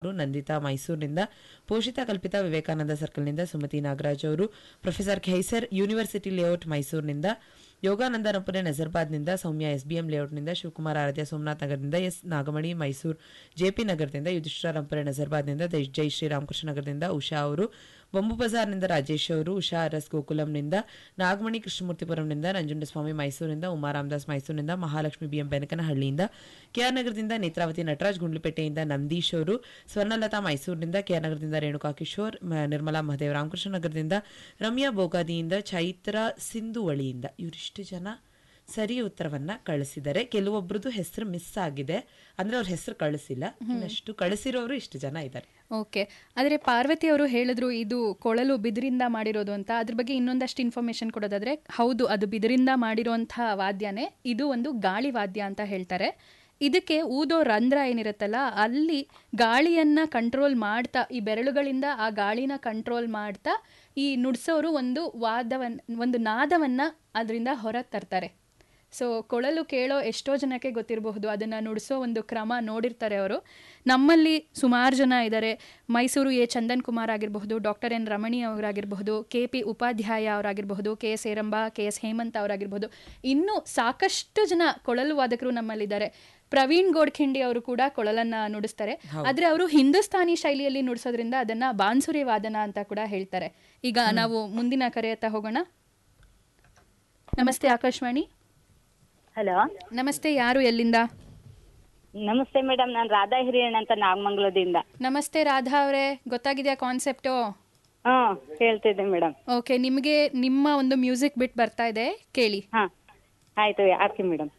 ಅವರು ನಂದಿತಾ ಮೈಸೂರಿನಿಂದ ಪೋಷಿತಾ ಕಲ್ಪಿತಾ ವಿವೇಕಾನಂದ ಸರ್ಕಲ್ನಿಂದ ಸುಮತಿ ನಾಗರಾಜ್ ಅವರು ಪ್ರೊಫೆಸರ್ ಖೈಸರ್ ಯೂನಿವರ್ಸಿಟಿ ಲೇಔಟ್ ಮೈಸೂರಿನಿಂದ ಯೋಗಾನಂದ ರಂಪುರೆ ನಜರ್ಬಾದ್ನಿಂದ ಸೌಮ್ಯ ಎಸ್ಬಿಎಂ ಲೇಔಟ್ನಿಂದ ಶಿವಕುಮಾರ್ ಆರಾಧ್ಯ ಸೋಮನಾಥ್ ನಗರದಿಂದ ಎಸ್ ನಾಗಮಣಿ ಮೈಸೂರು ಜೆಪಿ ನಗರದಿಂದ ಯುಧಿಷ್ಠರ ರಂಪುರೆ ನಜರ್ಬಾದ್ನಿಂದ ಜೈ- ಜೈ ಶ್ರೀ ರಾಮಕೃಷ್ಣ ನಗರದಿಂದ ಉಷಾ ಅವರು ಬೊಂಬು ಬಜಾರ್ನಿಂದ ರಾಜೇಶ್ ಅವರು ಉಷಾ ಅರಸ್ ಗೋಕುಲಂನಿಂದ ನಾಗಮಣಿ ಕೃಷ್ಣಮೂರ್ತಿಪುರಂನಿಂದ ನಂಜುಂಡಸ್ವಾಮಿ ಮೈಸೂರಿನಿಂದ ಉಮಾ ರಾಮದಾಸ್ ಮೈಸೂರಿನಿಂದ ಮಹಾಲಕ್ಷ್ಮಿ ಬಿಎಂ ಬೆನಕನಹಳ್ಳಿಯಿಂದ ಕೆಆರ್ ನಗರದಿಂದ ನೇತ್ರಾವತಿ ನಟರಾಜ್ ಗುಂಡ್ಲುಪೇಟೆಯಿಂದ ನಂದೀಶ್ ಅವರು ಸ್ವರ್ಣಲತಾ ಮೈಸೂರಿನಿಂದ ಕೆಆರ್ ನಗರದಿಂದ ರೇಣುಕಾ ಕಿಶೋರ್ ಮ- ನಿರ್ಮಲಾ ಮಹದೇವ್ ರಾಮಕೃಷ್ಣ ನಗರದಿಂದ ರಮ್ಯಾ ಬೋಗಾದಿಯಿಂದ ಚೈತ್ರ ಸಿಂಧುವಳಿಯಿಂದ ಇವರಿಷ್ಟು ಜನ ಸರಿ ಉತ್ತರವನ್ನ ಕಳಿಸಿದ್ದಾರೆ ಕೆಲವೊಬ್ರದ್ದು ಹೆಸರು ಮಿಸ್ ಆಗಿದೆ ಅಂದ್ರೆ ಅವ್ರ ಹೆಸರು ಕಳಿಸಿಲ್ಲ ಇನ್ನಷ್ಟು ಕಳಿಸಿರೋರು ಇಷ್ಟು ಜನ ಇದ್ದಾರೆ ಓಕೆ ಆದರೆ ಪಾರ್ವತಿ ಅವರು ಹೇಳಿದ್ರು ಇದು ಕೊಳಲು ಬಿದಿರಿಂದ ಮಾಡಿರೋದು ಅಂತ ಅದ್ರ ಬಗ್ಗೆ ಇನ್ನೊಂದಷ್ಟು ಇನ್ಫಾರ್ಮೇಶನ್ ಕೊಡೋದಾದ್ರೆ ಹೌದು ಅದು ಬಿದಿರಿಂದ ಮಾಡಿರೋಂಥ ವಾದ್ಯನೇ ಇದು ಒಂದು ಗಾಳಿ ವಾದ್ಯ ಅಂತ ಹೇಳ್ತಾರೆ ಇದಕ್ಕೆ ಊದೋ ರಂಧ್ರ ಏನಿರುತ್ತಲ್ಲ ಅಲ್ಲಿ ಗಾಳಿಯನ್ನ ಕಂಟ್ರೋಲ್ ಮಾಡ್ತಾ ಈ ಬೆರಳುಗಳಿಂದ ಆ ಗಾಳಿನ ಕಂಟ್ರೋಲ್ ಮಾಡ್ತಾ ಈ ನುಡ್ಸೋರು ಒಂದು ವಾದವನ್ ಒಂದು ನಾದವನ್ನ ಅದರಿಂದ ಹೊರಗೆ ತರ್ತಾರೆ ಸೊ ಕೊಳಲು ಕೇಳೋ ಎಷ್ಟೋ ಜನಕ್ಕೆ ಗೊತ್ತಿರಬಹುದು ಅದನ್ನು ನುಡಿಸೋ ಒಂದು ಕ್ರಮ ನೋಡಿರ್ತಾರೆ ಅವರು ನಮ್ಮಲ್ಲಿ ಸುಮಾರು ಜನ ಇದ್ದಾರೆ ಮೈಸೂರು ಎ ಚಂದನ್ ಕುಮಾರ್ ಆಗಿರಬಹುದು ಡಾಕ್ಟರ್ ಎನ್ ರಮಣಿ ಅವರಾಗಿರಬಹುದು ಕೆ ಪಿ ಉಪಾಧ್ಯಾಯ ಅವರಾಗಿರಬಹುದು K S Heramba K S Hemanth ಅವರಾಗಿರಬಹುದು ಇನ್ನೂ ಸಾಕಷ್ಟು ಜನ ಕೊಳಲು ವಾದಕರು ನಮ್ಮಲ್ಲಿದ್ದಾರೆ ಪ್ರವೀಣ್ ಗೋಡ್ಖಿಂಡಿ ಅವರು ಕೂಡ ಕೊಳಲನ್ನ ನುಡಿಸ್ತಾರೆ ಆದ್ರೆ ಅವರು ಹಿಂದೂಸ್ತಾನಿ ಶೈಲಿಯಲ್ಲಿ ನುಡಿಸೋದ್ರಿಂದ ಅದನ್ನ ಬಾನ್ಸುರಿ ವಾದನ ಅಂತ ಕೂಡ ಹೇಳ್ತಾರೆ ಈಗ ನಾವು ಮುಂದಿನ ಕರೆಯತ್ತ ಹೋಗೋಣ ನಮಸ್ತೆ ಆಕಾಶವಾಣಿ ಹಲೋ ನಮಸ್ತೆ ಯಾರು ಎಲ್ಲಿಂದ ನಮಸ್ತೆ ಮೇಡಮ್ ನಾನು ರಾಧಾ ಹಿರಿಯಣ್ಣ ಅಂತ ನಾಗಮಂಗಲದಿಂದ ನಮಸ್ತೆ ರಾಧಾ ಅವರೇ ಗೊತ್ತಾಗಿದೆಯಾ ಕಾನ್ಸೆಪ್ಟು ಹಾ ಹೇಳ್ತಿದ್ದೆ ಮೇಡಮ್ ಓಕೆ ನಿಮಗೆ ನಿಮ್ಮ ಒಂದು ಮ್ಯೂಸಿಕ್ ಬಿಟ್ ಬರ್ತಾ ಇದೆ ಕೇಳಿ ಹಾ ಆಯ್ತು ಹಾಕಿ ಮೇಡಮ್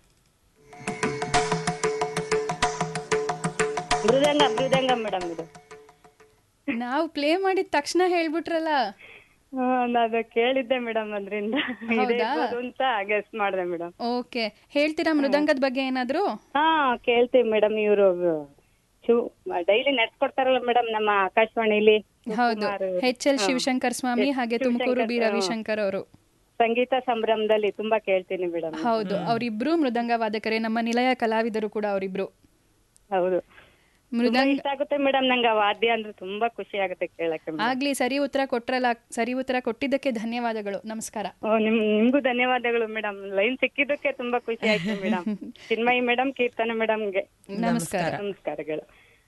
ಮೃದಂಗ ಮೃದಂಗ ಮೇಡಮ್ ಇದು ನಾವು ಪ್ಲೇ ಮಾಡಿದ ತಕ್ಷಣ ಹೇಳ್ಬಿಟ್ರಲ್ಲ ಹಾ ನಾನು ಕೇಳಿದ್ದೆ ಮೇಡಮ್ ಅದರಿಂದ ಇದೇ ಹೌದಾ? ಇರ್ಬೋದು ಅಂತ ಗೆಸ್ ಮಾಡಿದೆ ಮೇಡಮ್ ಓಕೆ ಹೇಳ್ತೀರಾ ಮೃದಂಗದ ಬಗ್ಗೆ ಏನಾದ್ರು ಹಾ ಕೇಳ್ತೀವಿ ಮೇಡಮ್ ಇವರು ಶಿವ್ ಡೈಲಿ ನಡ್ಸ್ಕೊಡ್ತಾರಲ್ಲ ಮೇಡಮ್ ನಮ್ಮ ಆಕಾಶವಾಣಿಲಿ ಹೌದು ಸುಕುಮಾರ್. ಎಚ್ ಎಲ್ ಶಿವಶಂಕರ್ ಸ್ವಾಮಿ ಹಾಗೆ ತುಮಕೂರು ಬಿ ರವಿಶಂಕರ್ ಅವರು ಸಂಗೀತ ಸಂಭ್ರಮದಲ್ಲಿ ತುಂಬಾ ಕೇಳ್ತೀನಿ ಮೇಡಮ್ ಹೌದು ಅವರಿಬ್ರು ಮೃದಂಗ ವಾದಕರೇ ನಮ್ಮ ನಿಲಯ ಕಲಾವಿದರು ಕೂಡ ಅವರಿಬ್ರು ಹೌದು ತುಂಬಾ ಮೃದಂಗ ಇಷ್ಟ ಆಗುತ್ತೆ ಮೇಡಮ್ ನಂಗೆ ಆ ವಾದ್ಯ ಅಂದ್ರೆ ತುಂಬಾ ಖುಷಿ ಆಗುತ್ತೆ ಕೇಳಕ್ಕೆ madam. ಆಗ್ಲಿ ಸರಿ ಉತ್ತರ ಕೊಟ್ರಲ್ಲ ಸರಿ ಉತ್ತರ ಕೊಟ್ಟಿದ್ದಕ್ಕೆ ಧನ್ಯವಾದಗಳು ನಮಸ್ಕಾರ ಓ ನಿಮ್ ನಿಮ್ಗೂ ಧನ್ಯವಾದಗಳು ಮೇಡಮ್ ಲೈನ್ ಸಿಕ್ಕಿದ್ದಕ್ಕೆ ತುಂಬಾ ಖುಷಿ ಆಯ್ತು ಮೇಡಮ್ ಚಿನ್ಮಯಿ ಮೇಡಮ್ ಕೀರ್ತನ ಮೇಡಮ್ಗೆ ನಮಸ್ಕಾರ ನಮಸ್ಕಾರಗಳು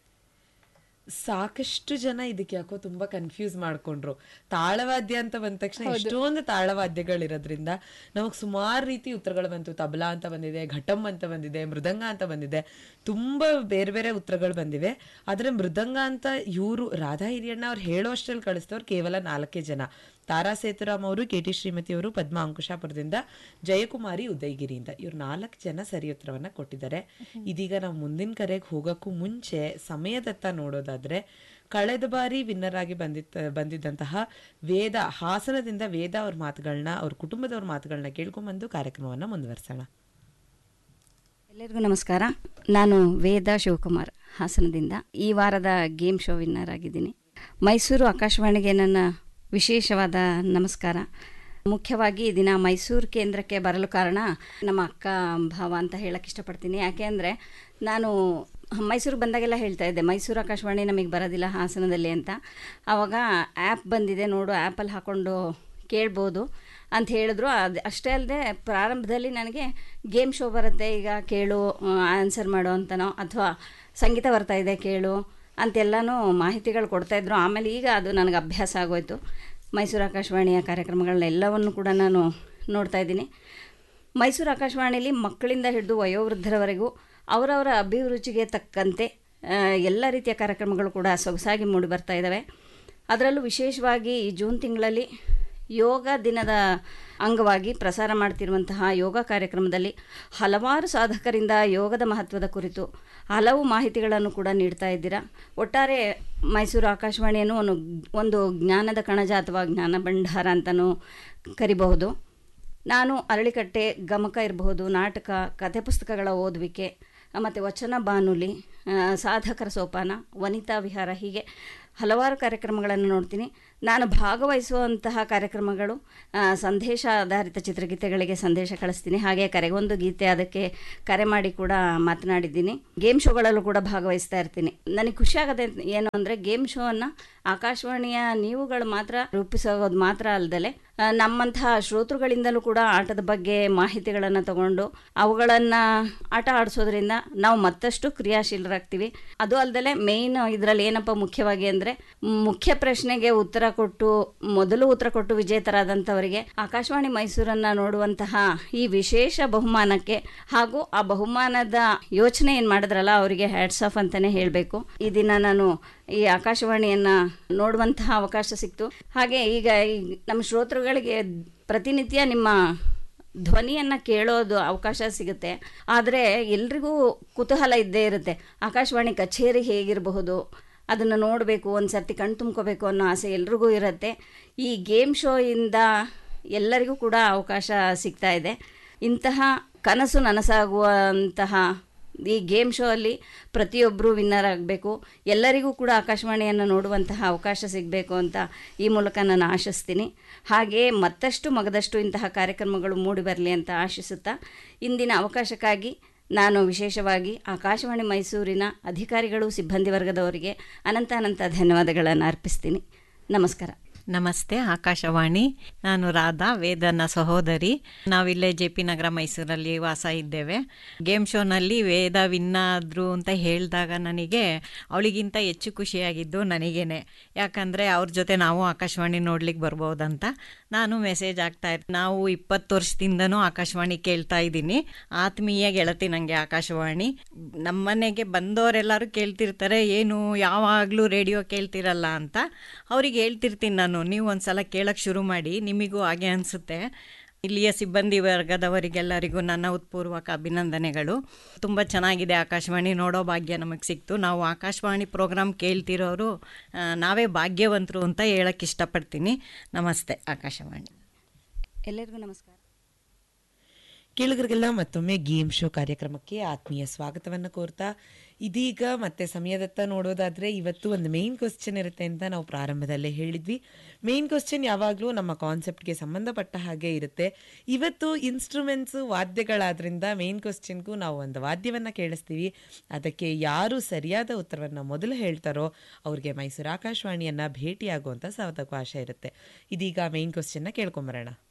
ಸಾಕಷ್ಟು ಜನ ಇದಕ್ಕೆ ಯಾಕೋ ತುಂಬಾ ಕನ್ಫ್ಯೂಸ್ ಮಾಡ್ಕೊಂಡ್ರು ತಾಳವಾದ್ಯ ಅಂತ ಬಂದ ತಕ್ಷಣ ಎಷ್ಟೊಂದು ತಾಳವಾದ್ಯಗಳಿರೋದ್ರಿಂದ ನಮಗ್ ಸುಮಾರು ರೀತಿ ಉತ್ತರಗಳು ಬಂತು ತಬಲಾ ಅಂತ ಬಂದಿದೆ ಘಟಂ ಅಂತ ಬಂದಿದೆ ಮೃದಂಗ ಅಂತ ಬಂದಿದೆ ತುಂಬಾ ಬೇರೆ ಬೇರೆ ಉತ್ತರಗಳು ಬಂದಿವೆ ಆದ್ರೆ ಮೃದಂಗ ಅಂತ ಇವರು ರಾಧಾ ಹಿರಿಯಣ್ಣ ಅವ್ರು ಹೇಳೋ ಅಷ್ಟ್ರಲ್ಲಿ ಕಳಿಸ್ತವ್ರು ಕೇವಲ ನಾಲ್ಕೇ ಜನ ತಾರಾ ಸೇತುರಾಮ್ ಅವರು ಕೆ ಟಿ ಶ್ರೀಮತಿ ಅವರು ಪದ್ಮ ಅಂಕುಶಾಪುರದಿಂದ ಜಯಕುಮಾರಿ ಉದಯಗಿರಿಯಿಂದ ಇವ್ರು ನಾಲ್ಕು ಜನ ಸರಿ ಉತ್ತರವನ್ನ ಕೊಟ್ಟಿದ್ದಾರೆ ಇದೀಗ ನಾವು ಮುಂದಿನ ಕರೆಗೆ ಹೋಗಕ್ಕೂ ಮುಂಚೆ ಸಮಯದತ್ತ ನೋಡೋದಾದ್ರೆ ಕಳೆದ ಬಾರಿ ವಿನ್ನರ್ ಆಗಿ ಬಂದಿತ್ತ ಬಂದಿದ್ದಂತಹ ವೇದ ಹಾಸನದಿಂದ ವೇದ ಅವ್ರ ಮಾತುಗಳನ್ನ ಅವ್ರ ಕುಟುಂಬದವ್ರ ಮಾತುಗಳನ್ನ ಕೇಳ್ಕೊಂಬಂದು ಕಾರ್ಯಕ್ರಮವನ್ನ ಮುಂದುವರ್ಸೋಣ ಎಲ್ಲರಿಗೂ ನಮಸ್ಕಾರ ನಾನು ವೇದ ಶಿವಕುಮಾರ್ ಹಾಸನದಿಂದ ಈ ವಾರದ ಗೇಮ್ ಶೋ ವಿನ್ನರ್ ಆಗಿದ್ದೀನಿ ಮೈಸೂರು ಆಕಾಶವಾಣಿಗೆ ನನ್ನ ವಿಶೇಷವಾದ ನಮಸ್ಕಾರ ಮುಖ್ಯವಾಗಿ ಈ ದಿನ ಮೈಸೂರು ಕೇಂದ್ರಕ್ಕೆ ಬರಲು ಕಾರಣ ನಮ್ಮ ಅಕ್ಕ ಭಾವ ಅಂತ ಹೇಳಕ್ಕೆ ಇಷ್ಟಪಡ್ತೀನಿ ಯಾಕೆ ಅಂದರೆ ನಾನು ಮೈಸೂರಿಗೆ ಬಂದಾಗೆಲ್ಲ ಹೇಳ್ತಾ ಇದ್ದೆ ಮೈಸೂರು ಆಕಾಶವಾಣಿ ನಮಗೆ ಬರೋದಿಲ್ಲ ಹಾಸನದಲ್ಲಿ ಅಂತ ಆವಾಗ ಆ್ಯಪ್ ಬಂದಿದೆ ನೋಡು ಆ್ಯಪಲ್ಲಿ ಹಾಕ್ಕೊಂಡು ಕೇಳ್ಬೋದು ಅಂತ ಹೇಳಿದ್ರು ಅದು ಅಷ್ಟೇ ಅಲ್ಲದೆ ಪ್ರಾರಂಭದಲ್ಲಿ ನನಗೆ ಗೇಮ್ ಶೋ ಬರುತ್ತೆ ಈಗ ಕೇಳು ಆನ್ಸರ್ ಮಾಡು ಅಂತನೋ ಅಥವಾ ಸಂಗೀತ ಬರ್ತಾ ಇದೆ ಕೇಳು ಅಂತೆಲ್ಲನೂ ಮಾಹಿತಿಗಳು ಕೊಡ್ತಾಯಿದ್ರು ಆಮೇಲೆ ಈಗ ಅದು ನನಗೆ ಅಭ್ಯಾಸ ಆಗೋಯ್ತು ಮೈಸೂರು ಆಕಾಶವಾಣಿಯ ಕಾರ್ಯಕ್ರಮಗಳನ್ನೆಲ್ಲವನ್ನು ಕೂಡ ನಾನು ನೋಡ್ತಾ ಇದ್ದೀನಿ ಮೈಸೂರು ಆಕಾಶವಾಣಿಯಲ್ಲಿ ಮಕ್ಕಳಿಂದ ಹಿಡಿದು ವಯೋವೃದ್ಧರವರೆಗೂ ಅವರವರ ಅಭಿರುಚಿಗೆ ತಕ್ಕಂತೆ ಆ, ಎಲ್ಲ ರೀತಿಯ ಕಾರ್ಯಕ್ರಮಗಳು ಕೂಡ ಸೊಗಸಾಗಿ ಮೂಡಿ ಬರ್ತಾ ಇದ್ದಾವೆ ಅದರಲ್ಲೂ ವಿಶೇಷವಾಗಿ ಈ ಜೂನ್ ತಿಂಗಳಲ್ಲಿ ಯೋಗ ದಿನದ ಅಂಗವಾಗಿ ಪ್ರಸಾರ ಮಾಡ್ತಿರುವಂತಹ ಯೋಗ ಕಾರ್ಯಕ್ರಮದಲ್ಲಿ ಹಲವಾರು ಸಾಧಕರಿಂದ ಯೋಗದ ಮಹತ್ವದ ಕುರಿತು ಹಲವು ಮಾಹಿತಿಗಳನ್ನು ಕೂಡ ನೀಡ್ತಾ ಇದ್ದೀರಾ ಒಟ್ಟಾರೆ ಮೈಸೂರು ಆಕಾಶವಾಣಿಯನ್ನು ಒಂದು ಒಂದು ಜ್ಞಾನದ ಕಣಜ ಅಥವಾ ಜ್ಞಾನ ಭಂಡಾರ ಅಂತಲೂ ಕರಿಬಹುದು ನಾನು ಅರಳಿಕಟ್ಟೆ ಗಮಕ ಇರಬಹುದು ನಾಟಕ ಕಥೆ ಪುಸ್ತಕಗಳ ಓದುವಿಕೆ ಮತ್ತು ವಚನ ಬಾನುಲಿ ಆ, ಸಾಧಕರ ಸೋಪಾನ ವನಿತಾ ವಿಹಾರ ಹೀಗೆ ಹಲವಾರು ಕಾರ್ಯಕ್ರಮಗಳನ್ನು ನೋಡ್ತೀನಿ ನಾನು ಭಾಗವಹಿಸುವಂತಹ ಕಾರ್ಯಕ್ರಮಗಳು ಆ, ಸಂದೇಶ ಆಧಾರಿತ ಚಿತ್ರಗೀತೆಗಳಿಗೆ ಸಂದೇಶ ಕಳಿಸ್ತೀನಿ ಹಾಗೆ ಕರೆಗೊಂದು ಗೀತೆ ಅದಕ್ಕೆ ಕರೆ ಮಾಡಿ ಕೂಡ ಮಾತನಾಡಿದ್ದೀನಿ ಗೇಮ್ ಶೋಗಳಲ್ಲೂ ಕೂಡ ಭಾಗವಹಿಸ್ತಾ ಇರ್ತೀನಿ ನನಗೆ ಖುಷಿ ಆಗೋದೆ ಏನು ಅಂದರೆ ಗೇಮ್ ಶೋವನ್ನು ಆಕಾಶವಾಣಿಯ ನೀವುಗಳು ಮಾತ್ರ ರೂಪಿಸೋದು ಮಾತ್ರ ಅಲ್ಲದೆ ನಮ್ಮಂತಹ ಶ್ರೋತೃಗಳಿಂದಲೂ ಕೂಡ ಆಟದ ಬಗ್ಗೆ ಮಾಹಿತಿಗಳನ್ನು ತಗೊಂಡು ಅವುಗಳನ್ನು ಆಟ ಆಡಿಸೋದ್ರಿಂದ ನಾವು ಮತ್ತಷ್ಟು ಕ್ರಿಯಾಶೀಲರಾಗ್ತೀವಿ ಅದು ಅಲ್ಲದೆ ಮೇಯ್ನ್ ಇದರಲ್ಲಿ ಏನಪ್ಪ ಮುಖ್ಯವಾಗಿ ಅಂದರೆ ಮುಖ್ಯ ಪ್ರಶ್ನೆಗೆ ಉತ್ತರ ಕೊಟ್ಟು ಮೊದಲು ಉತ್ತರ ಕೊಟ್ಟು ವಿಜೇತರಾದಂಥವರಿಗೆ ಆಕಾಶವಾಣಿ ಮೈಸೂರನ್ನು ನೋಡುವಂತಹ ಈ ವಿಶೇಷ ಬಹುಮಾನಕ್ಕೆ ಹಾಗೂ ಆ ಬಹುಮಾನದ ಯೋಚನೆ ಏನು ಮಾಡಿದ್ರಲ್ಲ ಅವರಿಗೆ ಹ್ಯಾಟ್ಸ್ ಆಫ್ ಅಂತಲೇ ಹೇಳಬೇಕು ಈ ದಿನ ನಾನು ಈ ಆಕಾಶವಾಣಿಯನ್ನು ನೋಡುವಂತಹ ಅವಕಾಶ ಸಿಕ್ತು ಹಾಗೆ ಈಗ ಈ ನಮ್ಮ ಶ್ರೋತೃಗಳಿಗೆ ಪ್ರತಿನಿತ್ಯ ನಿಮ್ಮ ಧ್ವನಿಯನ್ನು ಕೇಳೋದು ಅವಕಾಶ ಸಿಗುತ್ತೆ ಆದರೆ ಎಲ್ರಿಗೂ ಕುತೂಹಲ ಇದ್ದೇ ಇರುತ್ತೆ ಆಕಾಶವಾಣಿ ಕಚೇರಿ ಹೇಗಿರಬಹುದು ಅದನ್ನು ನೋಡಬೇಕು ಒಂದು ಸರ್ತಿ ಕಣ್ ತುಂಬ್ಕೋಬೇಕು ಅನ್ನೋ ಆಸೆ ಎಲ್ರಿಗೂ ಇರುತ್ತೆ ಈ ಗೇಮ್ ಶೋಯಿಂದ ಎಲ್ಲರಿಗೂ ಕೂಡ ಅವಕಾಶ ಸಿಗ್ತಾ ಇದೆ ಇಂತಹ ಕನಸು ನನಸಾಗುವಂತಹ ಈ ಗೇಮ್ ಶೋ ಅಲ್ಲಿ ಪ್ರತಿಯೊಬ್ಬರು ವಿನ್ನರ್ ಆಗಬೇಕು ಎಲ್ಲರಿಗೂ ಕೂಡ ಆಕಾಶವಾಣಿಯನ್ನು ನೋಡುವಂತಹ ಅವಕಾಶ ಸಿಗಬೇಕು ಅಂತ ಈ ಮೂಲಕ ನಾನು ಆಶಿಸ್ತೀನಿ ಹಾಗೆಯೇ ಮತ್ತಷ್ಟು ಮಗದಷ್ಟು ಇಂತಹ ಕಾರ್ಯಕ್ರಮಗಳು ಮೂಡಿ ಬರಲಿ ಅಂತ ಆಶಿಸುತ್ತಾ ಇಂದಿನ ಅವಕಾಶಕ್ಕಾಗಿ ನಾನು ವಿಶೇಷವಾಗಿ ಆಕಾಶವಾಣಿ ಮೈಸೂರಿನ ಅಧಿಕಾರಿಗಳು ಸಿಬ್ಬಂದಿ ವರ್ಗದವರಿಗೆ ಅನಂತ ಅನಂತ ಧನ್ಯವಾದಗಳನ್ನು ಅರ್ಪಿಸ್ತೀನಿ ನಮಸ್ಕಾರ ನಮಸ್ತೆ ಆಕಾಶವಾಣಿ ನಾನು ರಾಧಾ ವೇದನ ಸಹೋದರಿ ನಾವಿಲ್ಲೇ ಜೆ ಪಿ ನಗರ ಮೈಸೂರಲ್ಲಿ ವಾಸ ಇದ್ದೇವೆ ಗೇಮ್ ಶೋನಲ್ಲಿ ವೇದ ವಿನ್ನಾದ್ರು ಅಂತ ಹೇಳಿದಾಗ ನನಗೆ ಅವಳಿಗಿಂತ ಹೆಚ್ಚು ಖುಷಿಯಾಗಿದ್ದು ನನಗೇನೆ ಯಾಕಂದರೆ ಅವ್ರ ಜೊತೆ ನಾವು ಆಕಾಶವಾಣಿ ನೋಡ್ಲಿಕ್ಕೆ ಬರ್ಬೋದಂತ ನಾನು ಮೆಸೇಜ್ ಆಗ್ತಾ ಇರ್ತೀನಿ ನಾವು ಇಪ್ಪತ್ತು ವರ್ಷದಿಂದನೂ ಆಕಾಶವಾಣಿ ಕೇಳ್ತಾ ಇದ್ದೀನಿ ಆತ್ಮೀಯ ಗೆಳತಿ ನನಗೆ ಆಕಾಶವಾಣಿ ನಮ್ಮನೆಗೆ ಬಂದವರೆಲ್ಲರೂ ಕೇಳ್ತಿರ್ತಾರೆ ಏನು ಯಾವಾಗಲೂ ರೇಡಿಯೋ ಕೇಳ್ತಿರಲ್ಲ ಅಂತ ಅವ್ರಿಗೆ ಹೇಳ್ತಿರ್ತೀನಿ ನಾನು ನೀವು ಒಂದ್ಸಲ ಕೇಳಕ್ಕೆ ಶುರು ಮಾಡಿ ನಿಮಗೂ ಹಾಗೆ ಅನಿಸುತ್ತೆ ಇಲ್ಲಿಯ ಸಿಬ್ಬಂದಿ ವರ್ಗದವರಿಗೆಲ್ಲರಿಗೂ ನನ್ನ ಉತ್ಪೂರ್ವಕ ಅಭಿನಂದನೆಗಳು ತುಂಬ ಚೆನ್ನಾಗಿದೆ ಆಕಾಶವಾಣಿ ನೋಡೋ ಭಾಗ್ಯ ನಮಗೆ ಸಿಕ್ತು ನಾವು ಆಕಾಶವಾಣಿ ಪ್ರೋಗ್ರಾಮ್ ಕೇಳ್ತಿರೋರು ಆ, ನಾವೇ ಭಾಗ್ಯವಂತರು ಅಂತ ಹೇಳಕ್ಕೆ ಇಷ್ಟಪಡ್ತೀನಿ ನಮಸ್ತೆ ಆಕಾಶವಾಣಿ ಎಲ್ಲರಿಗೂ ನಮಸ್ಕಾರ ಕೇಳುಗರಿಗೆಲ್ಲ ಮತ್ತೊಮ್ಮೆ ಗೇಮ್ ಶೋ ಕಾರ್ಯಕ್ರಮಕ್ಕೆ ಆತ್ಮೀಯ ಸ್ವಾಗತವನ್ನು ಕೋರ್ತಾ ಇದೀಗ ಮತ್ತೆ ಸಮಯದತ್ತ ನೋಡೋದಾದ್ರೆ ಇವತ್ತು ಒಂದು ಮೇನ್ ಕ್ವಶನ್ ಇರುತ್ತೆ ಅಂತ ನಾವು ಪ್ರಾರಂಭದಲ್ಲೇ ಹೇಳಿದ್ವಿ ಮೇನ್ ಕ್ವಶನ್ ಯಾವಾಗಲೂ ನಮ್ಮ ಕಾನ್ಸೆಪ್ಟ್ಗೆ ಸಂಬಂಧಪಟ್ಟ ಹಾಗೆ ಇರುತ್ತೆ ಇವತ್ತು ಇನ್ಸ್ಟ್ರೂಮೆಂಟ್ಸ್ ವಾದ್ಯಗಳಾದ್ರಿಂದ ಮೇನ್ ಕ್ವಶನ್ಗೂ ನಾವು ಒಂದು ವಾದ್ಯವನ್ನ ಕೇಳಿಸ್ತೀವಿ ಅದಕ್ಕೆ ಯಾರು ಸರಿಯಾದ ಉತ್ತರವನ್ನ ಮೊದಲು ಹೇಳ್ತಾರೋ ಅವ್ರಿಗೆ ಮೈಸೂರು ಆಕಾಶವಾಣಿಯನ್ನ ಭೇಟಿಯಾಗುವಂತ ಸಾವಕಾಶ ಇರುತ್ತೆ ಇದೀಗ ಮೇನ್ ಕ್ವಶನ್ನ ಕೇಳ್ಕೊಂಬರೋಣ